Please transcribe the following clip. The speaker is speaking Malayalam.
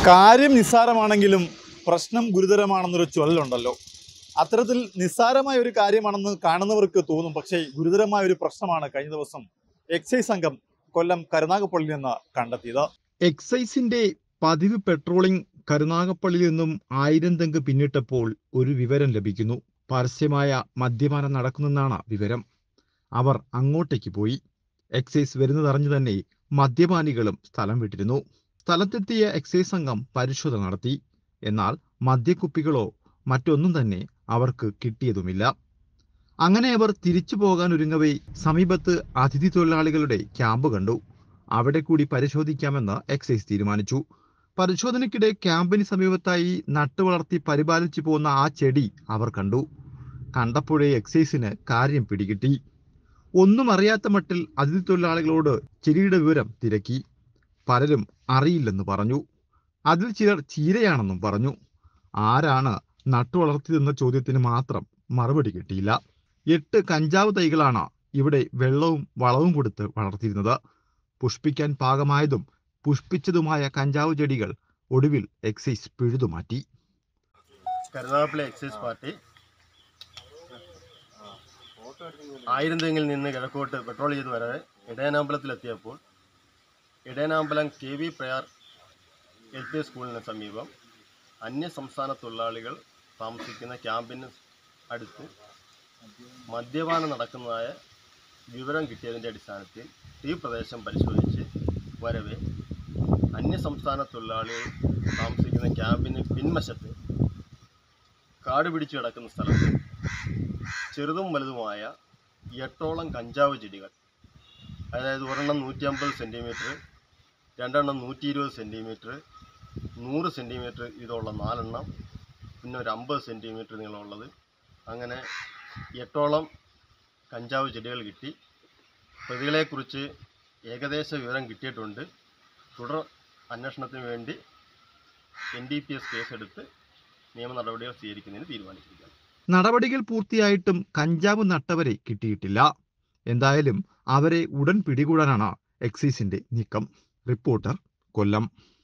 കാര്യം നിസ്സാരമാണെങ്കിലും പ്രശ്നം ഗുരുതരമാണെന്നൊരു ചൊല്ലുണ്ടല്ലോ അത്തരത്തിൽ നിസ്സാരമായ ഒരു കാര്യമാണെന്ന് കാണുന്നവർക്ക് തോന്നും പക്ഷേ ഗുരുതരമായ ഒരു പ്രശ്നമാണ് കഴിഞ്ഞ ദിവസം എക്സൈസ് സംഘം കൊല്ലം കരുനാഗപ്പള്ളിയിൽ നിന്ന് കണ്ടെത്തിയത് എക്സൈസിന്റെ പതിവ് പെട്രോളിംഗ് കരുനാഗപ്പള്ളിയിൽ നിന്നും ആയിരം തെങ്ക് പിന്നിട്ടപ്പോൾ ഒരു വിവരം ലഭിക്കുന്നു പരസ്യമായ മദ്യപാനം നടക്കുന്നെന്നാണ് വിവരം അവർ അങ്ങോട്ടേക്ക് പോയി എക്സൈസ് വരുന്നതറിഞ്ഞു തന്നെ മദ്യപാനികളും സ്ഥലം വിട്ടിരുന്നു സ്ഥലത്തെത്തിയ എക്സൈസ് സംഘം പരിശോധന നടത്തി എന്നാൽ മദ്യക്കുപ്പികളോ മറ്റൊന്നും തന്നെ അവർക്ക് കിട്ടിയതുമില്ല അങ്ങനെ അവർ തിരിച്ചു പോകാൻ ഒരുങ്ങവേ സമീപത്ത് അതിഥി തൊഴിലാളികളുടെ ക്യാമ്പ് കണ്ടു അവിടെ കൂടി പരിശോധിക്കാമെന്ന് എക്സൈസ് തീരുമാനിച്ചു പരിശോധനയ്ക്കിടെ ക്യാമ്പിന് സമീപത്തായി നട്ടുവളർത്തി പരിപാലിച്ചു പോകുന്ന ആ ചെടി അവർ കണ്ടു കണ്ടപ്പോഴേ എക്സൈസിന് കാര്യം പിടികിട്ടി ഒന്നും അറിയാത്ത മട്ടിൽ അതിഥി തൊഴിലാളികളോട് ചെടിയുടെ വിവരം തിരക്കി പലരും അറിയില്ലെന്ന് പറഞ്ഞു അതിൽ ചിലർ ചീരയാണെന്നും പറഞ്ഞു ആരാണ് നട്ടുവളർത്തിയതെന്ന ചോദ്യത്തിന് മാത്രം മറുപടി കിട്ടിയില്ല എട്ട് കഞ്ചാവ് തൈകളാണ് ഇവിടെ വെള്ളവും വളവും കൊടുത്ത് വളർത്തിയിരുന്നത് പുഷ്പിക്കാൻ പാകമായതും പുഷ്പിച്ചതുമായ കഞ്ചാവ് ചെടികൾ ഒടുവിൽ എക്സൈസ് പിഴുതുമാറ്റി കരുനാഗപ്പള്ളി എക്സൈസ് പാർട്ടി ആയിരം തെങ്ങിൽ നിന്ന് കിഴക്കോട്ട് പെട്രോൾ ചെയ്ത് വരവെ ഇടയനാമ്പലത്തിലെത്തിയപ്പോൾ Idayanambalam K V Prayar L P സ്കൂളിന് സമീപം അന്യസംസ്ഥാന തൊഴിലാളികൾ താമസിക്കുന്ന ക്യാമ്പിന് അടുത്ത് മദ്യപാനം നടക്കുന്നതായ വിവരം കിട്ടിയതിൻ്റെ അടിസ്ഥാനത്തിൽ ഈ പ്രദേശം പരിശോധിച്ച് വരവെ അന്യസംസ്ഥാന തൊഴിലാളികൾ താമസിക്കുന്ന ക്യാമ്പിന് പിൻവശത്ത് കാട് പിടിച്ചു കിടക്കുന്ന സ്ഥലത്ത് ചെറുതും വലുതുമായ എട്ടോളം കഞ്ചാവ് ചെടികൾ അതായത് ഒരെണ്ണം നൂറ്റി അമ്പത് സെൻറ്റിമീറ്റർ രണ്ടെണ്ണം നൂറ്റി ഇരുപത് സെൻറ്റിമീറ്റർ നൂറ് സെൻറ്റിമീറ്റർ ഇതുള്ള നാലെണ്ണം പിന്നെ ഒരു അമ്പത് സെൻറ്റിമീറ്റർ നീളമുള്ളത് അങ്ങനെ എട്ടോളം കഞ്ചാവ് ചെടികൾ കിട്ടി പ്രതികളെക്കുറിച്ച് ഏകദേശ വിവരം കിട്ടിയിട്ടുണ്ട് തുടർ അന്വേഷണത്തിന് വേണ്ടി എൻ ഡി പി എസ് കേസെടുത്ത് നിയമ നടപടികൾ സ്വീകരിക്കുന്നതിന് തീരുമാനിച്ചിരിക്കുകയാണ് നടപടികൾ പൂർത്തിയായിട്ടും കഞ്ചാവ് നട്ടവരെ കിട്ടിയിട്ടില്ല എന്തായാലും അവരെ ഉടൻ പിടികൂടാനാണ് എക്സൈസിന്റെ നീക്കം റിപ്പോർട്ടർ കൊല്ലം